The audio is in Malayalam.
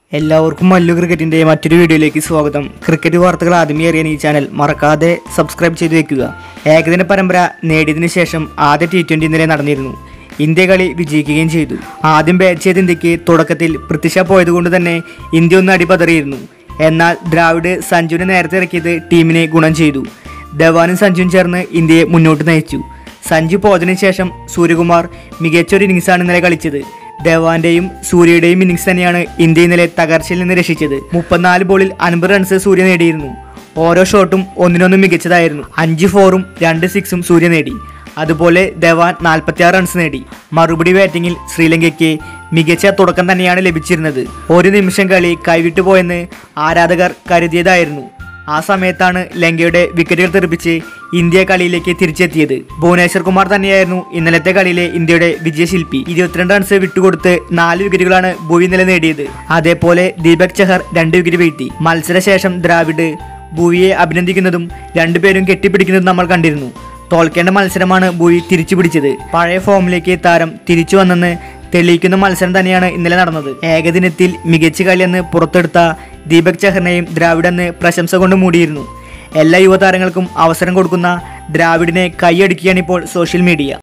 എല്ലാവർക്കും മല്ലു ക്രിക്കറ്റിന്റെ മറ്റൊരു വീഡിയോയിലേക്ക് സ്വാഗതം ക്രിക്കറ്റ് വാർത്തകൾ ആദ്യമേ അറിയാൻ ഈ ചാനൽ മറക്കാതെ സബ്സ്ക്രൈബ് ചെയ്തു വെക്കുക ഏകദിന പരമ്പര നേടിയതിനു ശേഷം ആദ്യ ടി ട്വൻ്റി ഇന്നലെ നടന്നിരുന്നു ഇന്ത്യ കളി വിജയിക്കുകയും ചെയ്തു ആദ്യം ബാറ്റ് ചെയ്ത ഇന്ത്യക്ക് തുടക്കത്തിൽ പൃഥ്വിഷ പോയതുകൊണ്ട് തന്നെ ഇന്ത്യ ഒന്ന് അടിപതറിയിരുന്നു എന്നാൽ ദ്രാവിഡ് സഞ്ജുവിനെ നേരത്തെ ഇറക്കിയത് ടീമിനെ ഗുണം ചെയ്തു ധവാനും സഞ്ജുവും ചേർന്ന് ഇന്ത്യയെ മുന്നോട്ട് നയിച്ചു സഞ്ജു പോയതിനു ശേഷം സൂര്യകുമാർ മികച്ചൊരു ഇന്നിങ്സാണ് ഇന്നലെ കളിച്ചത് ധവാന്റെയും സൂര്യയുടെയും ഇന്നിങ്സ് തന്നെയാണ് ഇന്ത്യ ഇന്നലെ തകർച്ചയിൽ നിന്ന് രക്ഷിച്ചത് മുപ്പത്തിനാല് ബോളിൽ അൻപത് റൺസ് സൂര്യ നേടിയിരുന്നു ഓരോ ഷോട്ടും ഒന്നിനൊന്നും മികച്ചതായിരുന്നു അഞ്ച് ഫോറും രണ്ട് സിക്സും സൂര്യ നേടി അതുപോലെ ധവാൻ നാൽപ്പത്തിയാറ് റൺസ് നേടി മറുപടി ബാറ്റിംഗിൽ ശ്രീലങ്കയ്ക്ക് മികച്ച തുടക്കം തന്നെയാണ് ലഭിച്ചിരുന്നത് ഒരു നിമിഷം കളി കൈവിട്ടു പോയെന്ന് ആരാധകർ കരുതിയതായിരുന്നു ആ സമയത്താണ് ലങ്കയുടെ വിക്കറ്റുകൾ തെറിപ്പിച്ച് ഇന്ത്യ കളിയിലേക്ക് തിരിച്ചെത്തിയത് ഭുവനേശ്വർ കുമാർ തന്നെയായിരുന്നു ഇന്നലത്തെ കളിയിലെ ഇന്ത്യയുടെ വിജയശില്പി ഇരുപത്തിരണ്ട് റൺസ് വിട്ടുകൊടുത്ത് നാല് വിക്കറ്റുകളാണ് ഭുവി ഇന്നലെ നേടിയത് അതേപോലെ ദീപക് ചഹർ രണ്ട് വിക്കറ്റ് വീഴ്ത്തി മത്സരശേഷം ദ്രാവിഡ് ഭുവിയെ അഭിനന്ദിക്കുന്നതും രണ്ടുപേരും കെട്ടിപ്പിടിക്കുന്നതും നമ്മൾ കണ്ടിരുന്നു തോൽക്കേണ്ട മത്സരമാണ് ഭുവി തിരിച്ചു പിടിച്ചത് പഴയ ഫോമിലേക്ക് താരം തിരിച്ചു വന്നെന്ന് തെളിയിക്കുന്ന മത്സരം തന്നെയാണ് ഇന്നലെ നടന്നത് ഏകദിനത്തിൽ മികച്ച കളിയെന്ന് പുറത്തെടുത്ത ദീപക് ചഹറിനെയും ദ്രാവിഡെന്ന് പ്രശംസ കൊണ്ട് മൂടിയിരുന്നു എല്ലാ യുവതാരങ്ങൾക്കും അവസരം കൊടുക്കുന്ന ദ്രാവിഡിനെ കൈയടിക്കുകയാണ് ഇപ്പോൾ സോഷ്യൽ മീഡിയ